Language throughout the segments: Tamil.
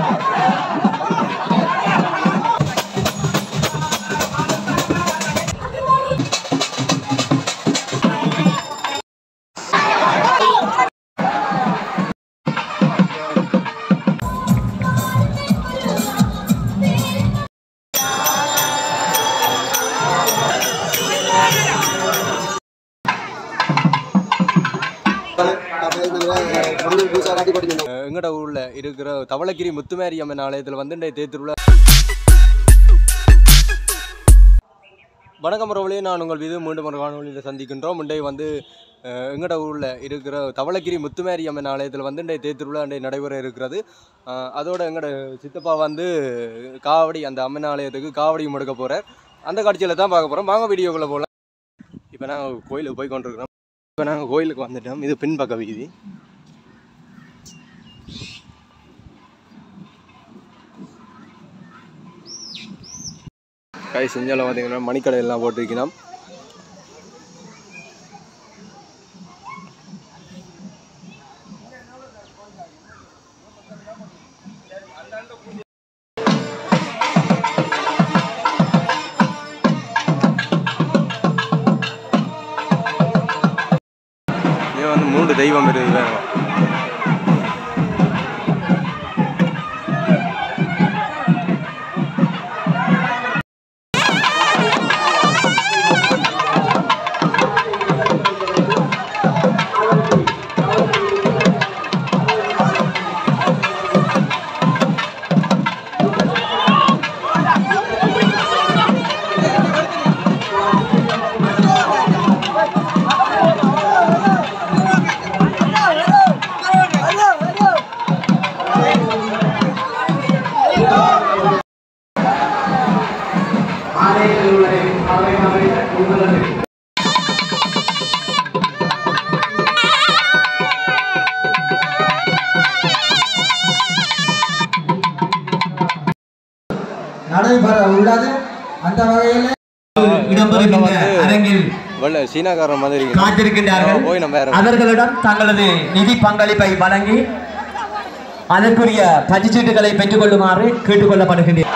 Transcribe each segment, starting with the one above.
எங்கட ஊர்ல இருக்கிற தவளகிரி முத்துமாரி அம்மன் ஆலயத்தில் வந்து இந்த தேர்திருவிழா வணக்கம் உறவுகளே நான் உங்கள் விது மீண்டும் ஒரு காணொலியில் சந்திக்கின்றோம் முண்டை வந்து அஹ், எங்கட ஊரில் இருக்கிற தவளகிரி முத்துமாரி அம்மன் ஆலயத்தில் வந்து இந்த தேர்திருவிழா இன்றைய நடைபெற இருக்கிறது அஹ், அதோட எங்கட சித்தப்பா வந்து காவடி அந்த அம்மன் ஆலயத்துக்கு காவடியும் எடுக்க போகிறார் அந்த காட்சியில் தான் பார்க்க போகிறோம் வாங்க வீடியோக்குள்ளே போகலாம் இப்போ நாங்கள் கோயிலுக்கு போய் கொண்டிருக்கிறோம் இப்போ நாங்கள் கோயிலுக்கு வந்துட்டோம் இது பின்பக்க வீதி கை செஞ்சாலும் பார்த்தீங்கன்னா மணிக்கடை எல்லாம் போட்டிருக்கணும் இது வந்து மூன்று தெய்வம் இருக்குது வேணும் நடைபெற உள்ளது அந்த வகையில் இடம்பெறுகின்ற அரங்கில் வெள்ள சீனாக்காரன் மாதிரி இருக்கு. காத்திருக்கின்றார்கள் போய் நம்ம வேற அவர்களிடம் தங்களது நிதி பங்களிப்பை வழங்கி அதற்குரிய பரிசீட்டுகளை பெற்றுக் கொள்ளுமாறு கேட்டுக்கொள்ளப்படுகின்றேன்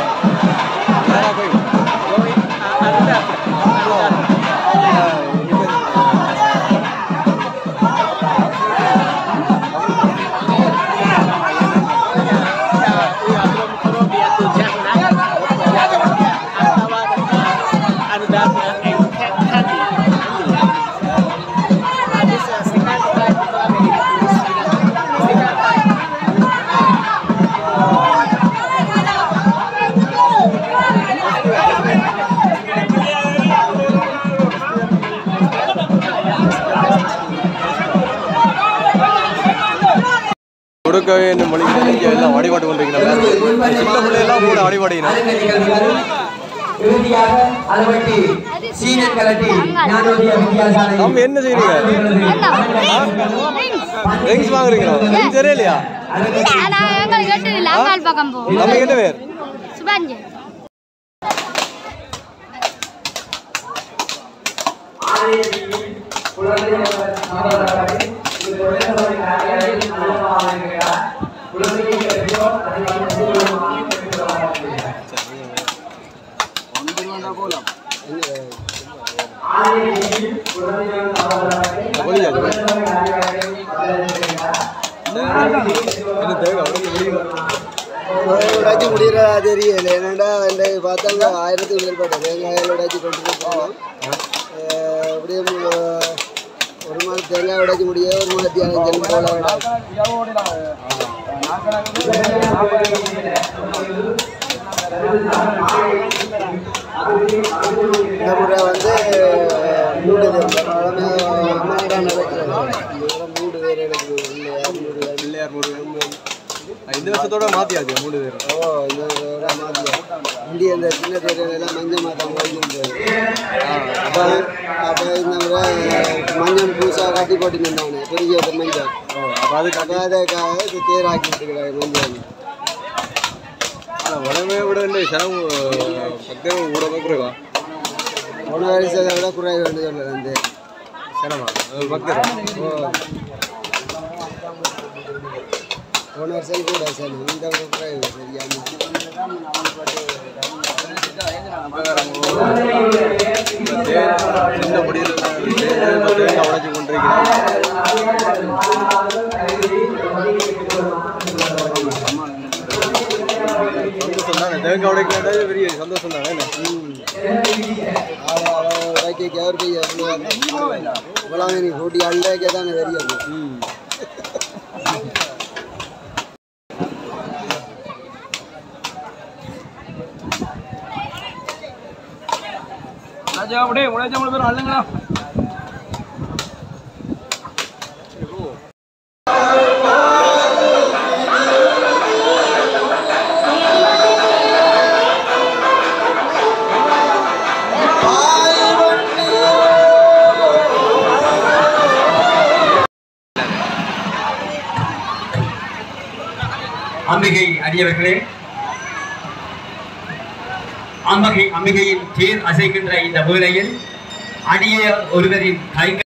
கொடுக்க வேண்டும் மொழி இங்கே எல்லாம் வழிபாட்டு கொண்டிருக்கிறாங்க சின்ன பிள்ளையெல்லாம் கூட வழிபாடுகிறாங்க இறுதியாக அதை வெட்டி சீனியர் கலட்டி ஞானோதய வித்தியாசாலை நம்ம என்ன செய்றீங்க ரிங்ஸ் வாங்குறீங்களா ரிங்ஸ் தெரியலையா நான் எங்களுக்கு எட்டு இல்லை அங்காள் பக்கம் போ நம்ம என்ன பேர் சுபாஞ்சு ஒளியா இது? என்ன தேவை அவ்வளவு வெளியில. உடைச்சு முடியறதா தெரியல என்னடா வந்து பார்த்தாங்க ஆயிரத்துக்கு மேற்பட்ட தேங்காயில் உடைச்சு கொண்டு போகணும் அப்படியே மு- ஒரு மாதம் தேங்காய் உடைச்சு முடிய ஒரு மாதத்தி அஞ்சு போல இந்த முறை வந்து மூணு பேர் அம்மாடா நடக்கிறது மூணு பேர் எனக்கு இல்லையா மூணு பேர் பிள்ளையார் முருகன் இந்த வருஷத்தோட மாத்தியாச்சு மூணு பேரும் ஓ இந்த தடவை மாத்தியா. இந்திய இந்த சின்ன தேர்தலாம் மஞ்சள் மாதம் வாங்கியிருந்தது அப்போ அப்போ இந்த முறை மஞ்சள் பூசா கட்டி போட்டு நின்றாங்க பெரிய ஒரு மஞ்சள் அப்ப அதுக்கு அப்போ அதுக்காக இது தேராக்கி விட்டுக்கிறாங்க மஞ்சள் ஆனா உடம்பே விட இந்த செலவு பக்தர்கள் கூட குறைவா போன வருஷத்தை விட குறைவு வேண்டு சொல்லுறது அந்த செலவா பக்தர் ஓ போன வருஷம் கூட சரி இந்த வருஷம் சரியான சின்ன முடியல உடைச்சு கொண்டிருக்கிறேன் சந்தோஷம் தானே தேங்காய் உடைக்கிறதே பெரிய சந்தோஷம் தானே ஆளை ஆளை உடைக்க அவர் போய் இவ்வளோ நீ கூட்டி அண்டைக்கே தானே தெரியும் ம் அம்பிகை அடியவர்களே அம்பிகை அம்பிகையின் தேர் அசைக்கின்ற இந்த வேளையில் அடிய ஒருவரின் கைகள்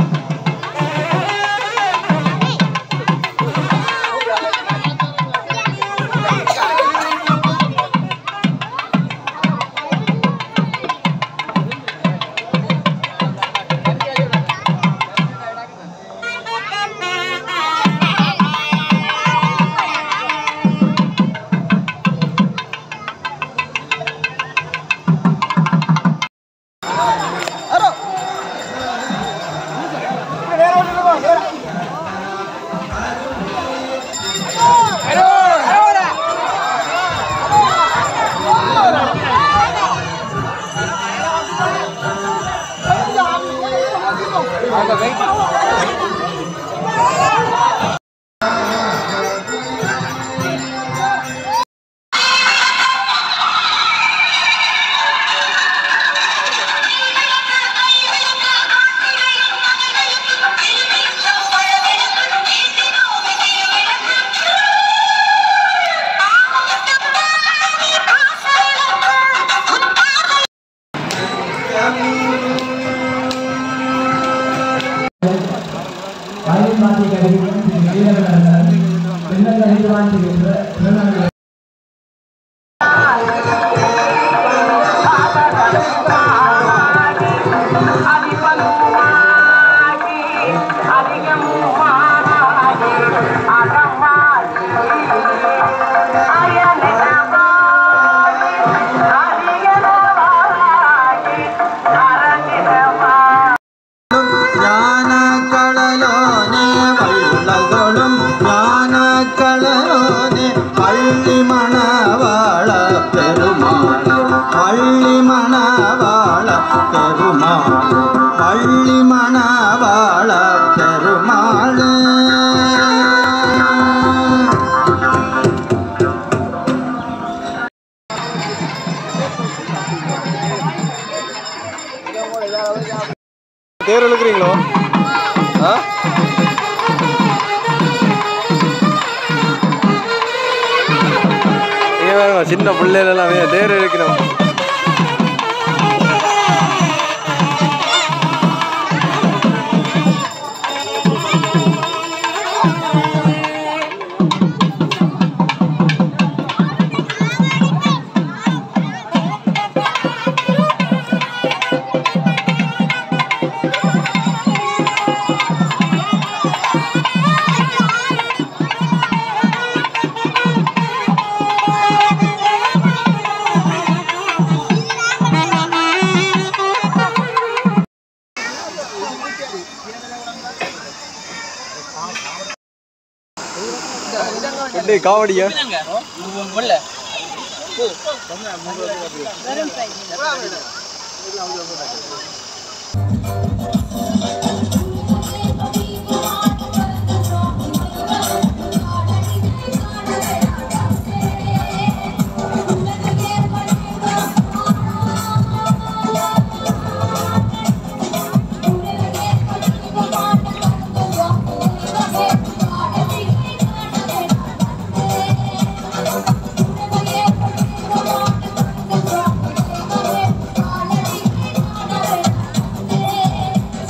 ஞானக்கடலோனே வள்ளல்களும் ஞானக்கடலோனே பள்ளி மணவாள பெருமாள் பள்ளி மணவாள பெருமாள் பள்ளி மணவாள பெருமாள் தேர் இழுக்கிறீங்களோ ஆ இங்க பாருங்க, சின்ன பிள்ளைகள் எல்லாம் வே- தேர் இழுக்கணும் எப்படி காவடியா Thank you.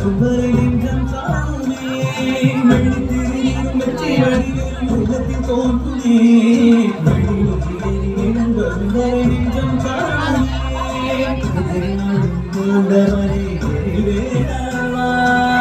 வாழும் வரை நெஞ்சம் காணுமே வெள்ளித்திரையிலும் வெற்றி வழியிலும் உள்ளத்தில் தோன்றுமே வெள்ளியிலும் வரும் வரை நெஞ்சம் காணுமே மூடவரை வேடவா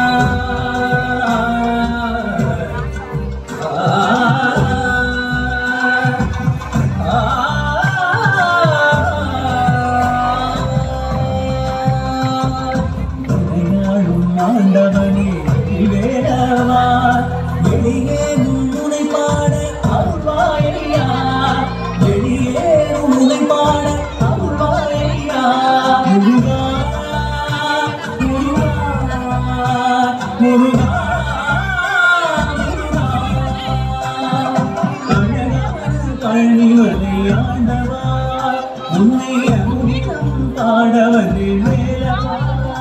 ஆண்டவனே வேடவா வெளியே முன்னுனை பாட அருள்வாயா வெளியே முன்னுனை பாட அருள்வாயா முருகா முருகா முருகா பழனிவனை ஆண்டவா உன்னை அமுதினம் பாடவனே மேலவா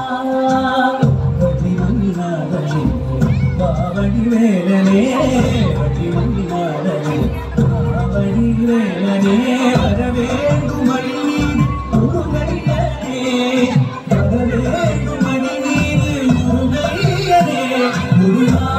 வடிவன்னாதனே பாவடி வேலனே வடிவன்னாதனே பாவடி வேலனே வரவேண்டும் மணி முருகையனே வரவேண்டும் மணி முருகையனே முருகா